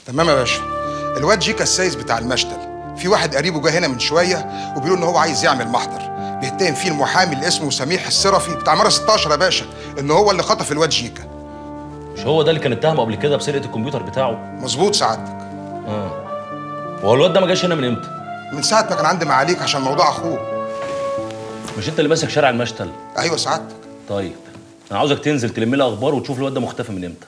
تمام يا باشا الواد جيكا السايس بتاع المشتل في واحد قريبه جه هنا من شويه وبيقول ان هو عايز يعمل محضر بيتهم فيه المحامي اللي اسمه سميح الصرفي بتاع مره 16 يا باشا ان هو اللي خطف الواد جيكا مش هو ده اللي كان اتهمه قبل كده بسرقه الكمبيوتر بتاعه مظبوط سعادتك اه هو الواد ده ما جاش هنا من امتى من ساعه ما كان عندي معاليك عشان موضوع اخوه مش انت اللي ماسك شارع المشتل ايوه سعادتك طيب انا عاوزك تنزل تلم لي اخبار وتشوف الواد ده مختفي من امتى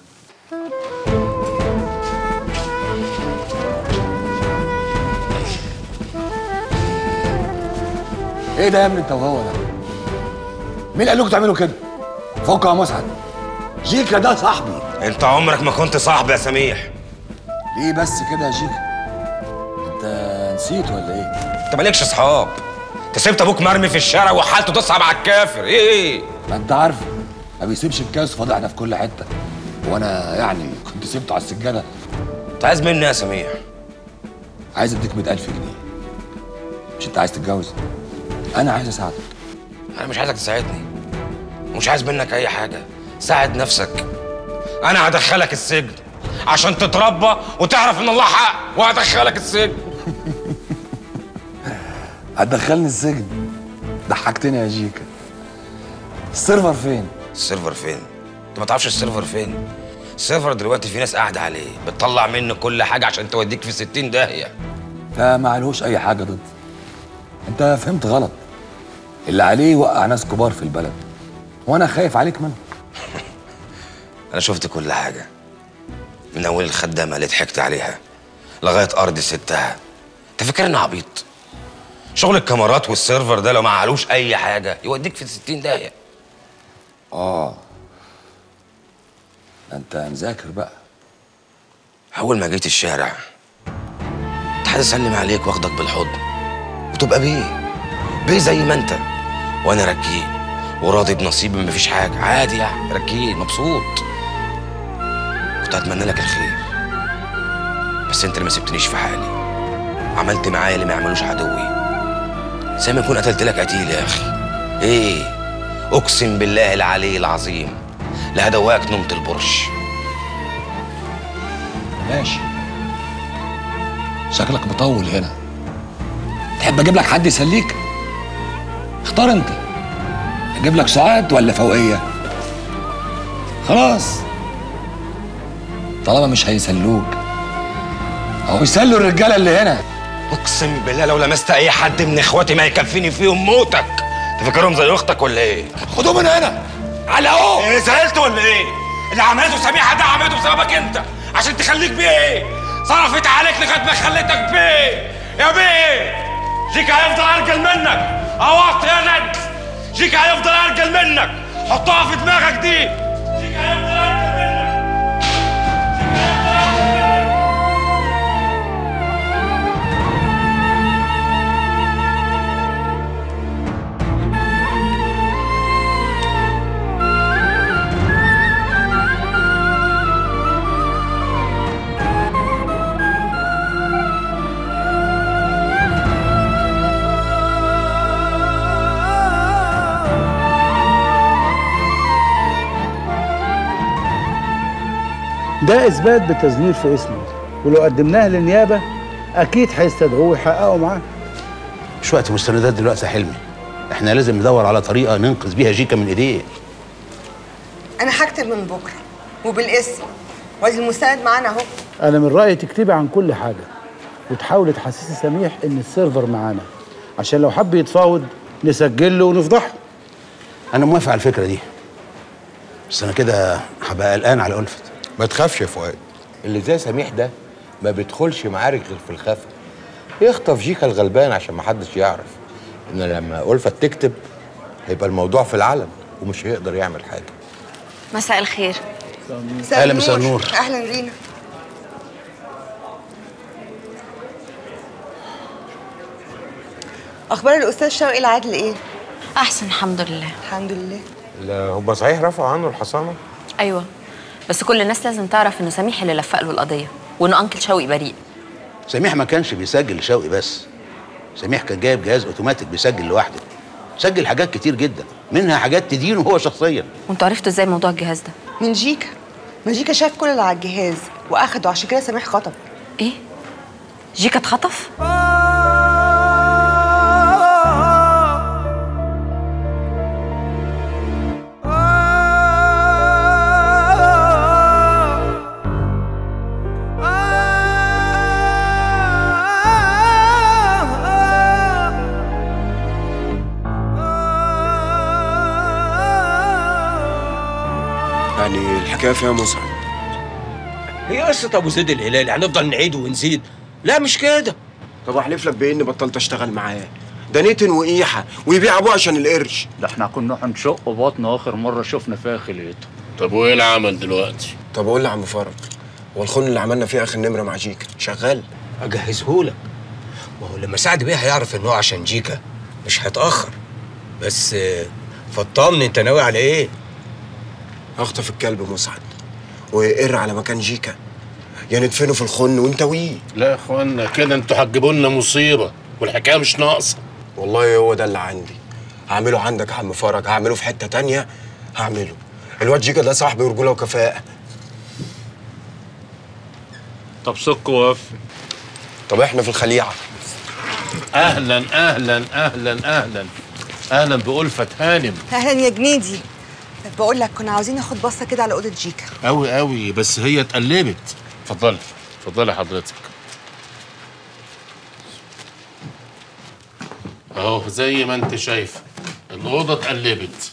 ايه ده يا ابني انت وهو ده؟ مين قال لكم تعملوا كده؟ فك يا مسعد جيكا ده صاحبي انت عمرك ما كنت صاحبي يا سميح ليه بس كده يا جيكا؟ انت نسيت ولا ايه؟ انت مالكش صحاب انت سبت ابوك مرمي في الشارع وحالته تصعب على الكافر ايه ما انت عارف ما بيسيبش الكاس فاضحنا في كل حته وانا يعني كنت سبته على السجاده انت عايز مني يا سميح عايز اديك 100000 جنيه مش انت عايز تتجوز؟ انا عايز اساعدك انا مش عايزك تساعدني ومش عايز منك اي حاجه ساعد نفسك انا هدخلك السجن عشان تتربى وتعرف ان الله حق وهدخلك السجن هتدخلني السجن ضحكتني يا جيكا السيرفر فين؟ السيرفر فين انت ما تعرفش السيرفر فين السيرفر دلوقتي في ناس قاعده عليه بتطلع منه كل حاجه عشان توديك في 60 داهيه ده ما عليهوش اي حاجه ضد انت فهمت غلط اللي عليه وقع ناس كبار في البلد وانا خايف عليك منه انا شفت كل حاجه من اول الخدامه اللي ضحكت عليها لغايه ارض ستها انت فاكر اني عبيط شغل الكاميرات والسيرفر ده لو ما علوش اي حاجه يوديك في 60 داهيه اه ده انت مذاكر بقى اول ما جيت الشارع كنت عايز اسلم عليك واخدك بالحضن وتبقى بيه بيه زي ما انت وانا ركين وراضي بنصيبي مفيش حاجه عادي يعني ركين مبسوط كنت اتمنى لك الخير بس انت اللي ما سبتنيش في حالي عملت معايا اللي ما يعملوش عدوي زي ما يكون قتلت لك قتيل يا اخي ايه اقسم بالله العلي العظيم لا هدواك نومة البرش ماشي شكلك مطول هنا تحب اجيب لك حد يسليك اختار انت اجيب لك سعاد ولا فوقيه خلاص طالما مش هيسلوك اهو يسلوا الرجاله اللي هنا اقسم بالله لو لمست اي حد من اخواتي ما يكفيني فيهم موتك تفكرهم زي اختك ولا ايه خدوه من هنا على اهو ايه زعلت ولا ايه اللي عملته سميحه ده عملته بسببك انت عشان تخليك بيه ايه صرفت عليك لغايه ما خليتك بيه يا بيه جيك هيفضل ارجل منك اوقت يا ند جيك هيفضل ارجل منك حطها في دماغك دي جيك هيفضل ارجل منك ده اثبات بالتزوير في اسمه ولو قدمناه للنيابه اكيد هيستدعوه ويحققوا معاه مش وقت مستندات دلوقتي يا حلمي احنا لازم ندور على طريقه ننقذ بيها جيكا من ايديه انا هكتب من بكره وبالاسم وادي المستند معانا اهو انا من رايي تكتبي عن كل حاجه وتحاولي تحسسي سميح ان السيرفر معانا عشان لو حب يتفاوض نسجل له ونفضحه انا موافق على الفكره دي بس انا كده هبقى قلقان على ألفت ما تخافش يا فؤاد اللي زي سميح ده ما بيدخلش معارك غير في الخفا يخطف جيكا الغلبان عشان ما حدش يعرف ان لما ألفت تكتب هيبقى الموضوع في العلن ومش هيقدر يعمل حاجه مساء الخير مساء أهلا، مساء النور. اهلا رينا اخبار الاستاذ شوقي العدل ايه احسن الحمد لله الحمد لله لا هم صحيح رفعوا عنه الحصانه ايوه بس كل الناس لازم تعرف انه سميح اللي لفق له القضيه وانه انكل شوقي بريء سميح ما كانش بيسجل لشوقي بس سميح كان جايب جهاز اوتوماتيك بيسجل لوحده سجل حاجات كتير جدا منها حاجات تدينه هو شخصيا وانتوا عرفتوا ازاي موضوع الجهاز ده من جيكا ماجيكا شاف كل اللي على الجهاز واخده عشان كده سميح خطب ايه جيكا اتخطف يعني الحكايه فيها مسعد هي قصة أبو زيد الهلالي هنفضل نعيد ونزيد لا مش كده طب احلف لك باني بطلت اشتغل معاه ده نتن وقيحه ويبيع ابوه عشان القرش ده احنا كنا هنشق بطن اخر مره شفنا فيها خليته طب وايه العمل دلوقتي؟ طب قول لي يا عم فرج هو الخن اللي عملنا فيه اخر نمره مع جيكا شغال أجهزهولك ما هو لما سعد بيه هيعرف إن هو عشان جيكا مش هيتأخر بس آه، فطمني أنت ناوي على إيه؟ هخطف الكلب مسعد ويقر على مكان جيكا يا ندفنه في الخن وانت ويه لا يا اخوانا كده انتوا هتجيبوا لنا مصيبه والحكايه مش ناقصه والله هو ده اللي عندي هعمله عندك يا عم فرج هعمله في حته تانية هعمله الواد جيكا ده صاحبي ورجوله وكفاءه طب سك وقف طب احنا في الخليعه اهلا اهلا اهلا اهلا اهلا بألفة هانم اهلا يا جنيدي بقول لك كنا عاوزين ناخد بصه كده على اوضه جيكا قوي قوي بس هي اتقلبت اتفضلي اتفضلي حضرتك اهو زي ما انت شايفه الاوضه اتقلبت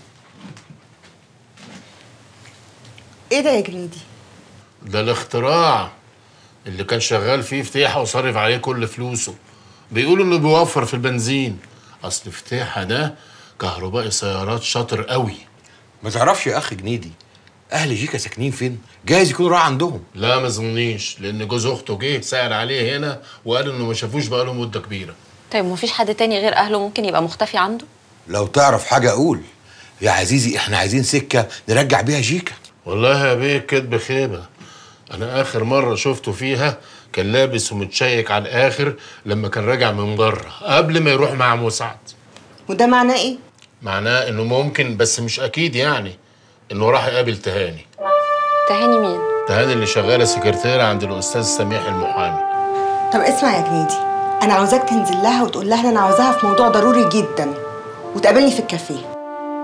ايه ده يا جنيدي ده الاختراع اللي كان شغال فيه فتيحة وصرف عليه كل فلوسه بيقولوا انه بيوفر في البنزين اصل فتيحة ده كهربائي سيارات شاطر قوي ما تعرفش يا اخ جنيدي اهل جيكا ساكنين فين جايز يكون راح عندهم لا ما اظنيش لان جوز اخته جه سأل عليه هنا وقال انه ما شافوش بقاله مده كبيره طيب مفيش حد تاني غير اهله ممكن يبقى مختفي عنده لو تعرف حاجه قول يا عزيزي احنا عايزين سكه نرجع بيها جيكا والله يا بيه كدب خيبه انا اخر مره شفته فيها كان لابس ومتشيك على الاخر لما كان راجع من بره قبل ما يروح مع مسعد وده معناه ايه معناه انه ممكن بس مش اكيد يعني انه راح يقابل تهاني تهاني مين تهاني اللي شغاله سكرتيره عند الاستاذ سميح المحامي طب اسمع يا جنيدي انا عاوزاك تنزل لها وتقول لها ان انا عاوزاها في موضوع ضروري جدا وتقابلني في الكافيه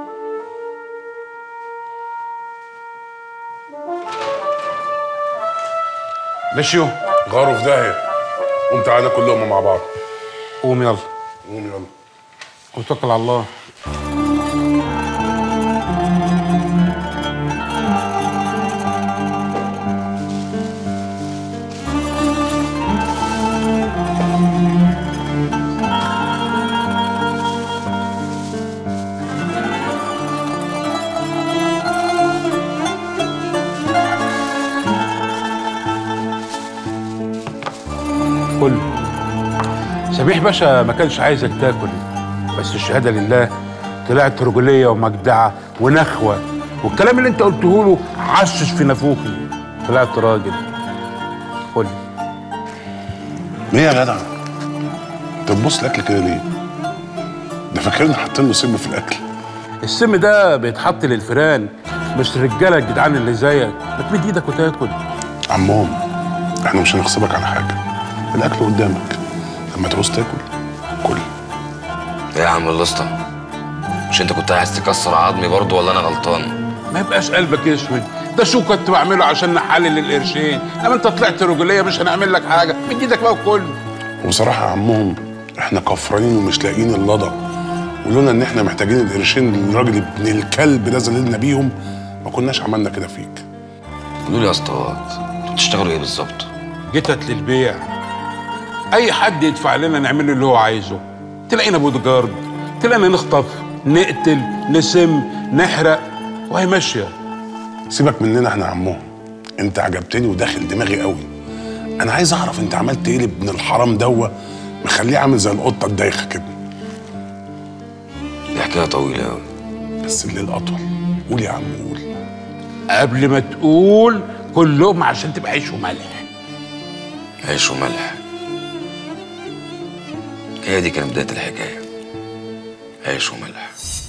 مشيوا غاروا في داهيه قوم تعالى كلهم مع بعض قوم يلا قوم يلا وتوكل على الله كل سميح باشا ما كانش عايزك تاكل بس الشهاده لله طلعت رجوليه ومجدعه ونخوه والكلام اللي انت قلته له عشش في نافوخي طلعت راجل كل ليه يا جدع انت بتبص الاكل كده ليه ده فاكرنا حاطين له سم في الاكل السم ده بيتحط للفيران مش رجاله الجدعان اللي زيك ما تمد ايدك وتاكل عمهم احنا مش هنغصبك على حاجه الاكل قدامك لما تعوز تاكل كل ايه يا عم الاسطى مش انت كنت عايز تكسر عظمي برضه ولا انا غلطان ما يبقاش قلبك اسود ده شو كنت بعمله عشان نحلل القرشين لما انت طلعت رجوليه مش هنعمل لك حاجه مد ايدك بقى وكل وبصراحه يا عمهم احنا كفرانين ومش لاقيين اللضا ولولا ان احنا محتاجين القرشين للراجل ابن الكلب ده زللنا بيهم ما كناش عملنا كده فيك قولوا لي يا اسطوات انتوا بتشتغلوا ايه بالظبط جتت للبيع اي حد يدفع لنا نعمل له اللي هو عايزه تلاقينا بودي جارد تلاقينا نخطف نقتل نسم نحرق وهي ماشيه سيبك مننا احنا يا عمهم انت عجبتني وداخل دماغي قوي انا عايز اعرف انت عملت ايه لابن الحرام دوا مخليه عامل زي القطه الدايخه كده دي حكايه طويله قوي بس الليل اطول قول يا عم قول قبل ما تقول كلهم عشان تبقى عيش وملح عيش وملح هي دي كانت بدايه الحكايه عيش وملح